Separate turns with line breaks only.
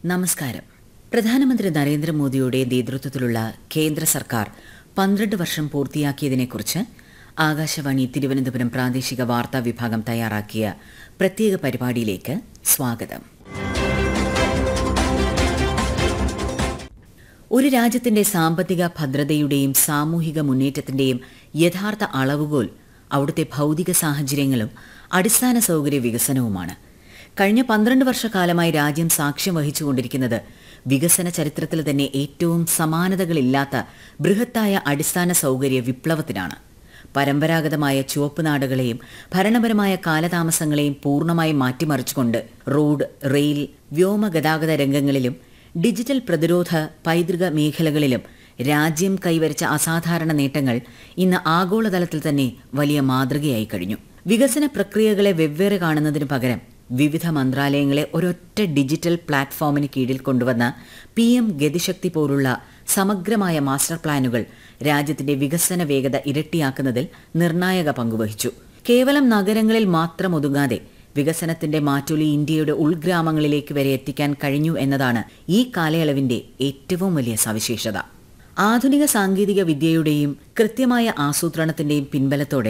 നമസ്കാരം പ്രധാനമന്ത്രി നരേന്ദ്രമോദിയുടെ നേതൃത്വത്തിലുള്ള കേന്ദ്ര സർക്കാർ പന്ത്രണ്ട് വർഷം പൂർത്തിയാക്കിയതിനെക്കുറിച്ച് ആകാശവാണി തിരുവനന്തപുരം പ്രാദേശിക വാർത്താ വിഭാഗം തയ്യാറാക്കിയ പ്രത്യേക പരിപാടിയിലേക്ക് സ്വാഗതം ഒരു രാജ്യത്തിന്റെ സാമ്പത്തിക ഭദ്രതയുടെയും സാമൂഹിക മുന്നേറ്റത്തിന്റെയും യഥാർത്ഥ അളവുകോൽ അവിടുത്തെ ഭൗതിക സാഹചര്യങ്ങളും അടിസ്ഥാന സൗകര്യ വികസനവുമാണ് കഴിഞ്ഞ പന്ത്രണ്ട് വർഷക്കാലമായി രാജ്യം സാക്ഷ്യം വഹിച്ചുകൊണ്ടിരിക്കുന്നത് വികസന ചരിത്രത്തിൽ തന്നെ ഏറ്റവും സമാനതകളില്ലാത്ത ബൃഹത്തായ അടിസ്ഥാന സൗകര്യ വിപ്ലവത്തിനാണ് പരമ്പരാഗതമായ ചുവപ്പ് നാടുകളെയും ഭരണപരമായ കാലതാമസങ്ങളെയും പൂർണ്ണമായി മാറ്റിമറിച്ചുകൊണ്ട് റോഡ് റെയിൽ വ്യോമഗതാഗത രംഗങ്ങളിലും ഡിജിറ്റൽ പ്രതിരോധ പൈതൃക മേഖലകളിലും രാജ്യം കൈവരിച്ച അസാധാരണ നേട്ടങ്ങൾ ഇന്ന് ആഗോളതലത്തിൽ തന്നെ വലിയ മാതൃകയായി കഴിഞ്ഞു വികസന പ്രക്രിയകളെ വെവ്വേറെ കാണുന്നതിനു പകരം വിവിധ മന്ത്രാലയങ്ങളെ ഒരൊറ്റ ഡിജിറ്റൽ പ്ലാറ്റ്ഫോമിന് കീഴിൽ കൊണ്ടുവന്ന പി എം ഗതിശക്തി പോലുള്ള സമഗ്രമായ മാസ്റ്റർ പ്ലാനുകൾ രാജ്യത്തിന്റെ വികസന വേഗത ഇരട്ടിയാക്കുന്നതിൽ നിർണായക പങ്കുവഹിച്ചു കേവലം നഗരങ്ങളിൽ മാത്രം ഒതുങ്ങാതെ വികസനത്തിന്റെ മാറ്റൊലി ഇന്ത്യയുടെ ഉൾഗ്രാമങ്ങളിലേക്ക് വരെ എത്തിക്കാൻ കഴിഞ്ഞു എന്നതാണ് ഈ കാലയളവിന്റെ ഏറ്റവും വലിയ സവിശേഷത ആധുനിക സാങ്കേതിക വിദ്യയുടെയും കൃത്യമായ ആസൂത്രണത്തിന്റെയും പിൻബലത്തോടെ